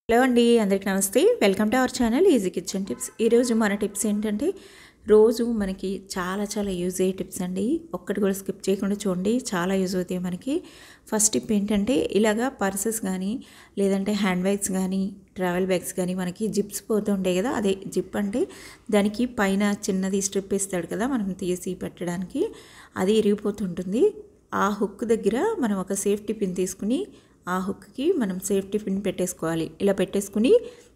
hello అండి అందరికీ నమస్తే welcome to our channel easy kitchen tips ఈరోజు మన టిప్స్ ఏంటంటే రోజు మనకి చాలా చాలా యూజ్ అయ్యే టిప్స్ అండి ఒక్కటి కూడా స్కిప్ చేయకుండా చూడండి చాలా యూజ్ అవుతాయి మనకి ఫస్ట్ టిప్ ఏంటంటే ఇలాగా పర్సెస్ కానీ లేదంటే హ్యాండ్ బ్యాగ్స్ కానీ ట్రావెల్ బ్యాగ్స్ కానీ మనకి జిప్స్ పోతూ ఉంటాయి కదా అదే జిప్ అంటే దానికి పైన చిన్నది స్ట్రిప్ ఇస్తాడు కదా మనం తీసి పెట్టడానికి అది ఇరిగిపోతుంటుంది ఆ హుక్ దగ్గర మనం ఒక సేఫ్టీ పిన్ తీసుకుని ఆ హుక్కి మనం సేఫ్టీ పిన్ పెట్టేసుకోవాలి ఇలా పెట్టేసుకుని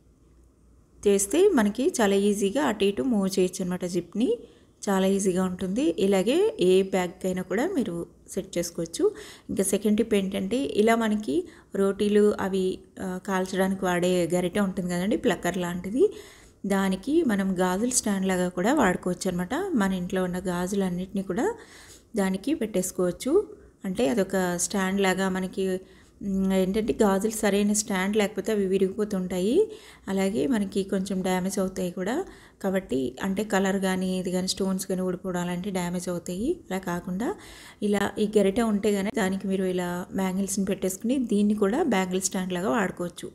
చేస్తే మనకి చాలా ఈజీగా అటు ఇటు మూవ్ చేయొచ్చు అనమాట జిప్ని చాలా ఈజీగా ఉంటుంది ఇలాగే ఏ బ్యాగ్ అయినా కూడా మీరు సెట్ చేసుకోవచ్చు ఇంకా సెకండ్ టిప్ ఏంటంటే ఇలా మనకి రోటీలు అవి ఆ, కాల్చడానికి వాడే గరిటె ఉంటుంది కదండి ప్లక్కర్ లాంటిది దానికి మనం గాజుల స్టాండ్ లాగా కూడా వాడుకోవచ్చు అనమాట మన ఇంట్లో ఉన్న గాజులన్నిటిని కూడా దానికి పెట్టేసుకోవచ్చు అంటే అదొక స్టాండ్ లాగా మనకి మ్, ఏంటంటే గాజులు సరైన స్టాండ్ లేకపోతే అవి విరిగిపోతుంటాయి అలాగే మనకి కొంచెం డ్యామేజ్ అవుతాయి కూడా కాబట్టి అంటే కలర్ కానీ ఇది కానీ స్టోన్స్ కానీ ఊడిపోవడం అలాంటి డ్యామేజ్ అవుతాయి అలా కాకుండా ఇలా ఈ గరిటె ఉంటే కానీ దానికి మీరు ఇలా బ్యాంగిల్స్ని పెట్టేసుకుని దీన్ని కూడా బ్యాంగిల్ స్టాండ్ లాగా వాడుకోవచ్చు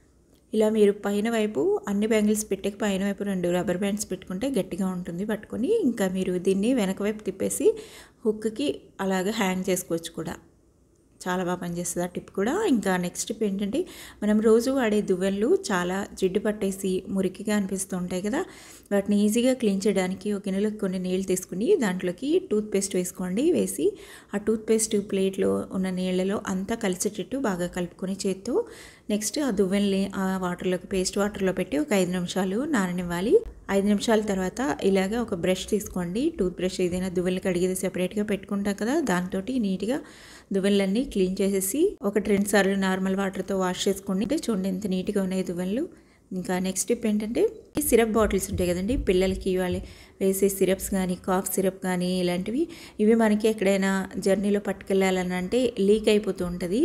ఇలా మీరు పైన వైపు అన్ని బ్యాంగిల్స్ పెట్టక పైన వైపు రెండు రబ్బర్ బ్యాండ్స్ పెట్టుకుంటే గట్టిగా ఉంటుంది పట్టుకొని ఇంకా మీరు దీన్ని వెనక వైపు తిప్పేసి హుక్కి అలాగే హ్యాంగ్ చేసుకోవచ్చు కూడా చాలా బాగా పనిచేస్తుంది ఆ టిప్ కూడా ఇంకా నెక్స్ట్ టిప్ ఏంటంటే మనం రోజు వాడే దువ్వెనలు చాలా జిడ్డు పట్టేసి మురికిగా అనిపిస్తూ ఉంటాయి కదా వాటిని ఈజీగా క్లీన్ చేయడానికి ఒక గిన్నెలో కొన్ని నీళ్ళు తీసుకుని దాంట్లోకి టూత్ పేస్ట్ వేసుకోండి వేసి ఆ టూత్ పేస్ట్ ప్లేట్లో ఉన్న నీళ్ళలో అంతా కలిసేటట్టు బాగా కలుపుకొని చేత్తో నెక్స్ట్ ఆ దువ్వెనని ఆ వాటర్లోకి పేస్ట్ వాటర్లో పెట్టి ఒక ఐదు నిమిషాలు నాననివ్వాలి ఐదు నిమిషాల తర్వాత ఇలాగ ఒక బ్రష్ తీసుకోండి టూత్ బ్రష్ ఏదైనా దువ్వెలు కడిగేది సెపరేట్గా పెట్టుకుంటాం కదా దాంతో నీట్గా దువ్వెలన్నీ క్లీన్ చేసేసి ఒకటి రెండు సార్లు నార్మల్ వాటర్తో వాష్ చేసుకోండి అంటే చూడండి ఎంత నీట్గా ఉన్నాయి దువ్వెనలు ఇంకా నెక్స్ట్ టిప్ ఏంటంటే ఈ సిరప్ బాటిల్స్ ఉంటాయి కదండి పిల్లలకి వాళ్ళు వేసే సిరప్స్ కానీ కాఫ్ సిరప్ కానీ ఇలాంటివి ఇవి మనకి ఎక్కడైనా జర్నీలో పట్టుకెళ్ళాలని అంటే లీక్ అయిపోతూ ఉంటుంది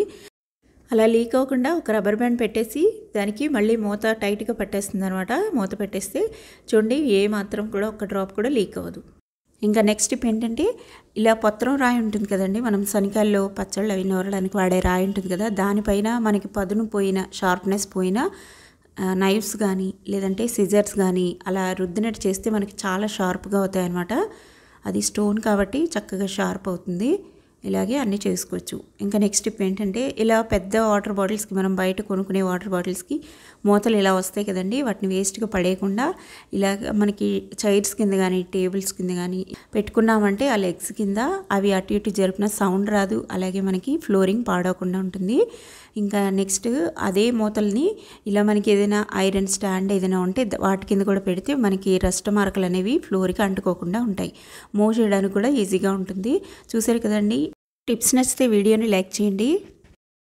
అలా లీక్ అవ్వకుండా ఒక రబ్బర్ బ్యాండ్ పెట్టేసి దానికి మళ్ళీ మూత టైట్గా పట్టేస్తుంది అనమాట మూత పెట్టేస్తే చూడండి ఏ మాత్రం కూడా ఒక డ్రాప్ కూడా లీక్ అవ్వదు ఇంకా నెక్స్ట్ టిప్ ఏంటంటే ఇలా పత్రం రాయి ఉంటుంది కదండి మనం శనికాయల్లో పచ్చళ్ళు అవి నూరడానికి వాడే రాయి ఉంటుంది కదా దానిపైన మనకి పదును పోయిన షార్ప్నెస్ పోయిన నైఫ్స్ కానీ లేదంటే సిజర్స్ కానీ అలా రుద్దినట్టు చేస్తే మనకి చాలా షార్ప్గా అవుతాయి అన్నమాట అది స్టోన్ కాబట్టి చక్కగా షార్ప్ అవుతుంది ఇలాగే అన్నీ చేసుకోవచ్చు ఇంకా నెక్స్ట్ టిప్ ఏంటంటే ఇలా పెద్ద వాటర్ బాటిల్స్కి మనం బయట కొనుక్కునే వాటర్ బాటిల్స్కి మూతలు ఇలా వస్తాయి కదండి వాటిని వేస్ట్గా పడేయకుండా ఇలా మనకి చైర్స్ కింద కానీ టేబుల్స్ కింద కానీ పెట్టుకున్నామంటే ఆ లెగ్స్ కింద అవి అటు ఇటు జరిపిన సౌండ్ రాదు అలాగే మనకి ఫ్లోరింగ్ పాడవకుండా ఉంటుంది ఇంకా నెక్స్ట్ అదే మూతల్ని ఇలా మనకి ఏదైనా ఐరన్ స్టాండ్ ఏదైనా ఉంటే ద- వాటి కింద కూడా పెడితే మనకి రస్ట్ మార్కులు అనేవి ఫ్లోర్కి అంటుకోకుండా ఉంటాయి మూవ్ చేయడానికి కూడా ఈజీగా ఉంటుంది చూసారు కదండి టిప్స్ నచ్చితే వీడియోని లైక్ చేయండి